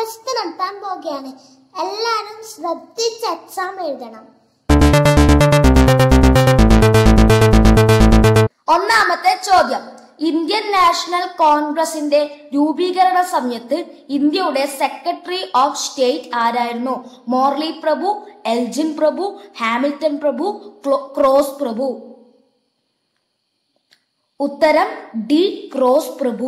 test നടത്താൻ പോകുകയാണ് എല്ലാവരും ശ്രദ്ധിച്ച് എക്സാം എഴുതണം ഒന്നാമത്തെ ചോദ്യം ഇന്ത്യൻ നാഷണൽ കോൺഗ്രസിന്റെ രൂപീകരണ സമയത്ത് ഇന്ത്യയുടെ സെക്രട്ടറി ഓഫ് സ്റ്റേറ്റ് ആരായിരുന്നു മോർലി പ്രഭു എൽജിൻ പ്രഭു ഹാമിൽട്ടൺ പ്രഭു ക്ലോ- ക്രോസ് പ്രഭു ഉത്തരം ഡി ക്രോസ് പ്രഭു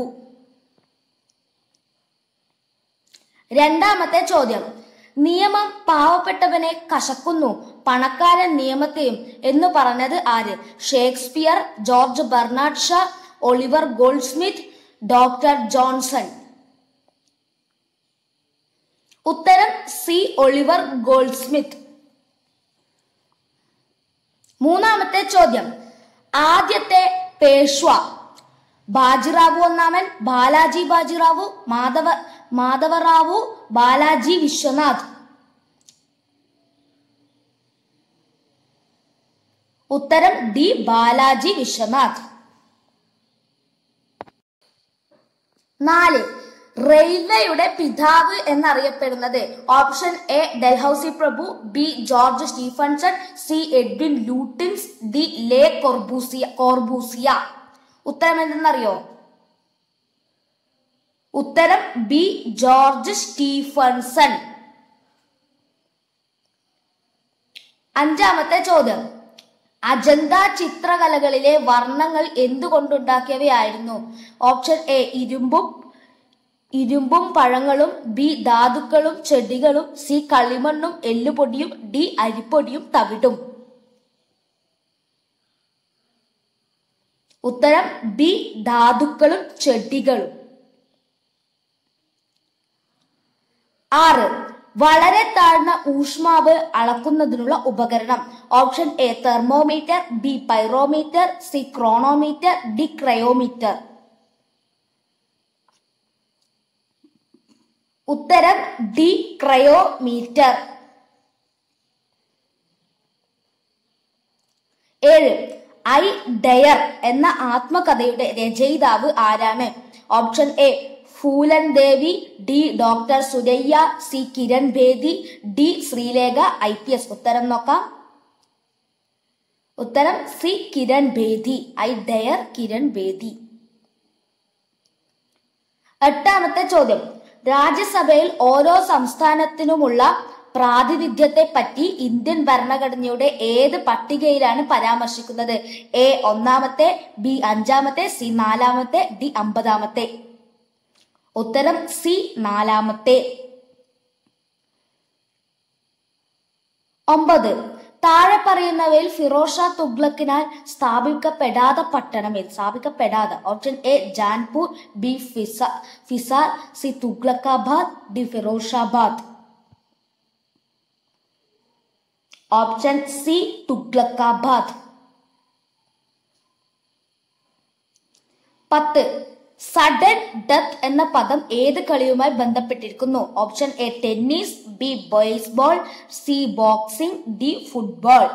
രണ്ടാമത്തെ ചോദ്യം നിയമം പാവപ്പെട്ടവനെ കശക്കുന്നു പണക്കാരൻ നിയമത്തെയും എന്ന് പറഞ്ഞത് ആര് Shakespeare George Bernard Shaw Oliver Goldsmith doctor Johnson ഉത്തരം സി ഒളിവർ ഗോൾഡ് സ്മിത്ത് മൂന്നാമത്തെ ചോദ്യം ആദ്യത്തെ പേഷ്വ ബാജിറാവു ഒന്നാമൻ ബാലാജി ബാജിറാവു മാധവ മാധവറാവു ബാലാജി വിശ്വനാഥ് ഉത്തരം ഡി ബാലാജി വിശ്വനാഥ് നാല് റെയിൽവേയുടെ പിതാവ് എന്നറിയപ്പെടുന്നത് ഓപ്ഷൻ എ ഡൽഹൌസി പ്രഭു B George Stephenson C Edwin Lutyens D Le Corbusier Corbusier ഉത്തരം എന്തെന്നറിയോ ഉത്തരം ബി ജോർജ് സ്റ്റീഫൻസൺ അഞ്ചാമത്തെ ചോദ്യം അജന്ത ചിത്രകലകളിലെ വർണ്ണങ്ങൾ എന്തുകൊണ്ടുണ്ടാക്കിയവയായിരുന്നു ഓപ്ഷൻ എ ഇരുമ്പും ഇരുമ്പും പഴങ്ങളും ബി ധാതുക്കളും ചെടികളും സി കളിമണ്ണും എല്ലുപൊടിയും ഡി അരിപ്പൊടിയും തവിടും ഉത്തരം ബി ധാതുക്കളും ചെടികളും ആറ് വളരെ താഴ്ന്ന ഊഷ്മാവ് അളക്കുന്നതിനുള്ള ഉപകരണം option A thermometer B pyrometer C chronometer D cryometer ഉത്തരം ഡി ക്രയോമീറ്റർ ഏഴ് ഐ ഡയർ എന്ന ആത്മകഥയുടെ രചയിതാവ് ആരാണ് option A Phoolan Devi D doctor Suraiya C Kiran Bedi D Sreelekha I P S ഉത്തരം നോക്കാം ഉത്തരം C Kiran Bedi I dare Kiran Bedi എട്ടാമത്തെ ചോദ്യം രാജ്യസഭയിൽ ഓരോ സംസ്ഥാനത്തിനുമുള്ള പ്രാതിനിധ്യത്തെ പറ്റി ഇന്ത്യൻ ഭരണഘടനയുടെ ഏത് പട്ടികയിലാണ് പരാമർശിക്കുന്നത് എ ഒന്നാമത്തെ ബി അഞ്ചാമത്തെ സി നാലാമത്തെ ഡി അമ്പതാമത്തെ ഉത്തരം സി നാലാമത്തെ ഒമ്പത് താഴെ പറയുന്നവയിൽ ഫിറോഷ തുഗ്ലക്കിനാൽ സ്ഥാപിക്കപ്പെടാത്ത പട്ടണം ഏത് സ്ഥാപിക്കപ്പെടാതെ ഓപ്ഷൻ എ ജാൻപൂർ ബി ഫിസ Hisar C Tughlaqabad D Firozabad option C Tughlaqabad പത്ത് സഡൻ ഡെത്ത് എന്ന പദം ഏത് കളിയുമായി ബന്ധപ്പെട്ടിരിക്കുന്നു option A tennis B baseball C boxing D football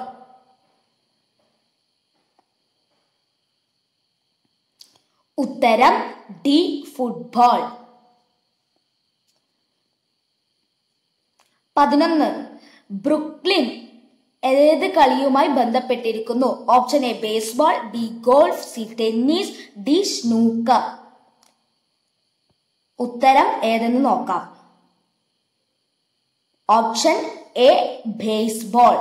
ഉത്തരം ഡി ഫുട്ബോൾ പതിനൊന്ന് ബ്രുക്ലിൻ ഏത് കളിയുമായി ബന്ധപ്പെട്ടിരിക്കുന്നു option A baseball B golf C tennis D snooker ഉത്തരം ഏതെന്ന് നോക്കാം ഓപ്ഷൻ എ ബേസ്ബോൾ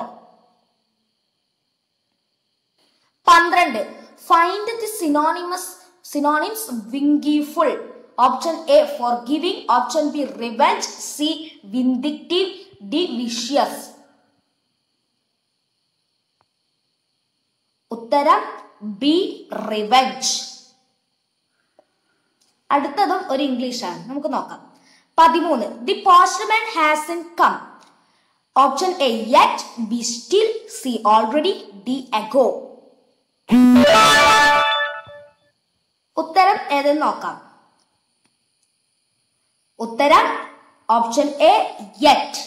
പന്ത്രണ്ട് find the synonymous synonyms vengeful option A forgiving option B revenge C vindictive D vicious ഉത്തരം B revenge അടുത്തതും ഒരു ഇംഗ്ലീഷാണ് നമുക്ക് നോക്കാം പതിമൂന്ന് the postman has in come option A yet B still C already D ago ഉത്തരം ഏതെന്ന് നോക്കാം ഉത്തരം ഓപ്ഷൻ എ യെറ്റ്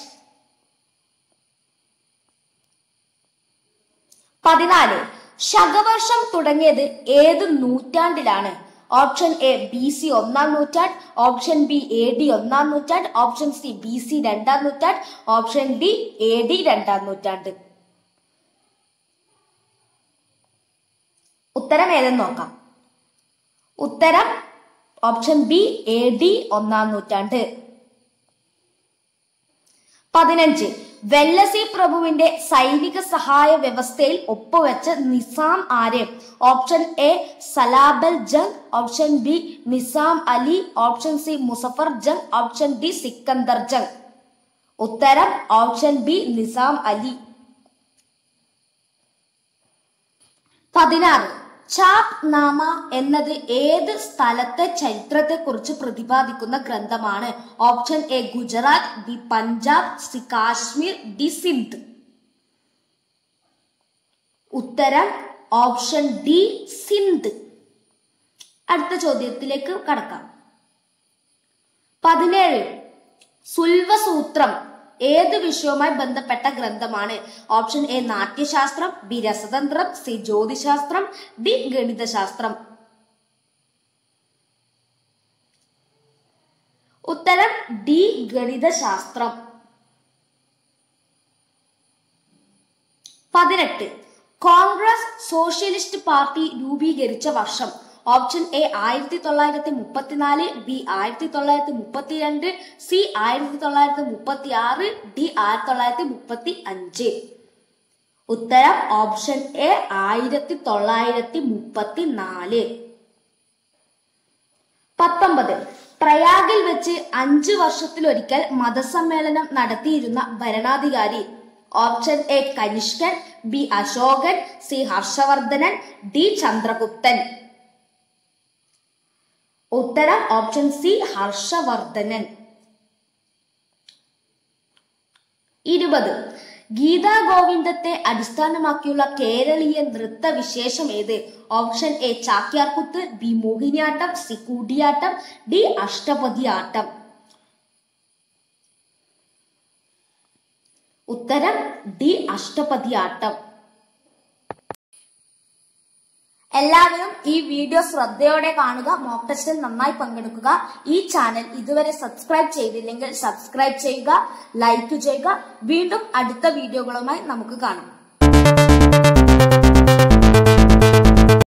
പതിനാല് ശകവർഷം തുടങ്ങിയത് ഏത് നൂറ്റാണ്ടിലാണ് ഓപ്ഷൻ എ ബി സി ഒന്നാം നൂറ്റാണ്ട് ഓപ്ഷൻ ബി എ ഡി ഒന്നാം നൂറ്റാണ്ട് ഓപ്ഷൻ സി ബി സി രണ്ടാം നൂറ്റാണ്ട് ഓപ്ഷൻ ഡി എ ഡി രണ്ടാം നൂറ്റാണ്ട് ഉത്തരം ഏതെന്ന് നോക്കാം ഉത്തരം ഓപ്ഷൻ ബി എ ഡി ഒന്നാം നൂറ്റാണ്ട് പതിനഞ്ച് വെല്ലസി പ്രഭുവിന്റെ സൈനിക സഹായ വ്യവസ്ഥയിൽ ഒപ്പുവെച്ച നിസാം ആര് option A Salabat Jung option B Nizam Ali option C Muzaffar Jung option D Sikandar Jung ഉത്തരം ഓപ്ഷൻ ബി നിസാം അലി പതിനാറ് ചാപ് നാമ എന്നത് ഏത് സ്ഥലത്തെ ചരിത്രത്തെ കുറിച്ച് പ്രതിപാദിക്കുന്ന ഗ്രന്ഥമാണ് option A Gujarat B Punjab C Kashmir D Sindh ഉത്തരം ഓപ്ഷൻ ഡി സിന്ധ് അടുത്ത ചോദ്യത്തിലേക്ക് കടക്കാം പതിനേഴ് സുൽവസൂത്രം ഏത് വിഷയവുമായി ബന്ധപ്പെട്ട ഗ്രന്ഥമാണ് ഓപ്ഷൻ എ നാട്യശാസ്ത്രം ബി രസതന്ത്രം സി ജ്യോതിശാസ്ത്രം ഡി ഗണിതശാസ്ത്രം ഉത്തരം ഡി ഗണിതശാസ്ത്രം പതിനെട്ട് കോൺഗ്രസ് സോഷ്യലിസ്റ്റ് പാർട്ടി രൂപീകരിച്ച വർഷം ഓപ്ഷൻ എ ആയിരത്തി തൊള്ളായിരത്തി മുപ്പത്തിനാല് ബി ആയിരത്തി തൊള്ളായിരത്തി മുപ്പത്തിരണ്ട് സി ആയിരത്തി തൊള്ളായിരത്തി മുപ്പത്തി ആറ് ഡി ആയിരത്തി തൊള്ളായിരത്തി മുപ്പത്തി അഞ്ച് ഉത്തരം ഓപ്ഷൻ എ ആയിരത്തി തൊള്ളായിരത്തി മുപ്പത്തി നാല് പത്തൊമ്പത് പ്രയാഗിൽ വെച്ച് അഞ്ചു വർഷത്തിലൊരിക്കൽ മതസമ്മേളനം നടത്തിയിരുന്ന ഭരണാധികാരി ഓപ്ഷൻ എ കനിഷ്കൻ ബി അശോകൻ സി ഹർഷവർദ്ധനൻ ഡി ചന്ദ്രഗുപ്തൻ ഉത്തരം ഓപ്ഷൻ സി ഹർഷവർദ്ധനൻ ഇരുപത് ഗീതാ ഗോവിന്ദത്തെ അടിസ്ഥാനമാക്കിയുള്ള കേരളീയ നൃത്ത വിശേഷം ഏത് option A Chakyar Koothu B Mohiniyattam C Koodiyattam D Ashtapadiyattam ഉത്തരം ഡി അഷ്ടപതിയാട്ടം എല്ലാവരും ഈ വീഡിയോ ശ്രദ്ധയോടെ കാണുക മോക്ക് ടെസ്റ്റിൽ നന്നായി പങ്കെടുക്കുക ഈ ചാനൽ ഇതുവരെ സബ്സ്ക്രൈബ് ചെയ്തില്ലെങ്കിൽ സബ്സ്ക്രൈബ് ചെയ്യുക ലൈക്ക് ചെയ്യുക വീണ്ടും അടുത്ത വീഡിയോകളുമായി നമുക്ക് കാണാം